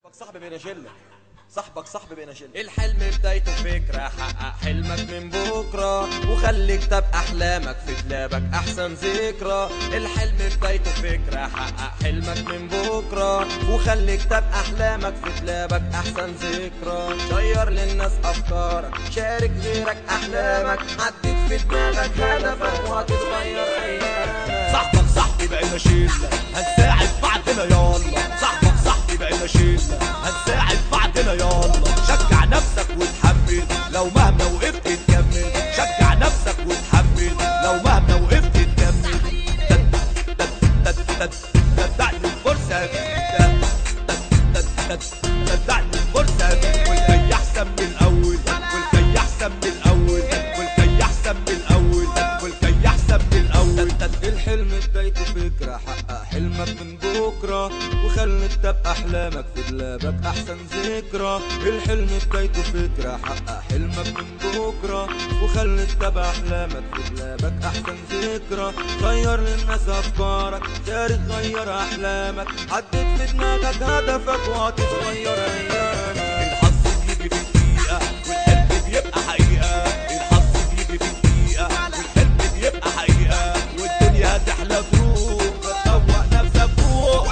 صاحبي بين شله صاحبك صاحبي بين شله الحلم بدايته فكرة حقق حلمك من بكرة وخلي كتاب أحلامك في دلابك أحسن ذكرى الحلم بدايته فكرة حقق حلمك من بكرة وخلي كتاب أحلامك في دلابك أحسن ذكرى شير للناس أفكارك شارك غيرك أحلامك عدت في دماغك هدفك وهتتغير أيامك صاحبك صاحبي بقينا شلة هنساعد بعضنا يلا صاحبك صاحبي بقينا شلة هنساعد بعضنا يلا شجع نفسك وتحمل لو مهما وقفت تكمل شجع نفسك وتحمل لو مهما وقفت تكمل تد- تد- تد- تد- صدقني الفرصة تد- تد- تد- صدقني الفرصة والجاي أحسن من الأول والجاي أحسن من الأول والجاي أحسن من الأول والجاي أحسن من الأول الحلم بدايته فكرة حقق حلمك من بكرة وخلي كتاب أحلامك في دلابك أحسن ذكرى الحلم بدايته فكرة حقق حلمك من بكرة وخلي كتاب أحلامك في دلابك أحسن ذكرى غير للناس أفكارك شارك غير أحلامك حدد في دماغك هدفك وهتتغير أيامك الحظ بيجي في دقيقة والحلم بيبقى حقيقة الحظ بيجي في دقيقة والحلم بيبقى حقيقة والدنيا هتحلى فوق فتروق نفسك فوق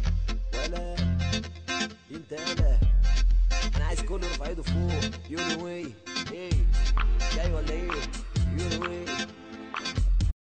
ولا انت انا انا عايز كله يرفع ايده فوق يقول وين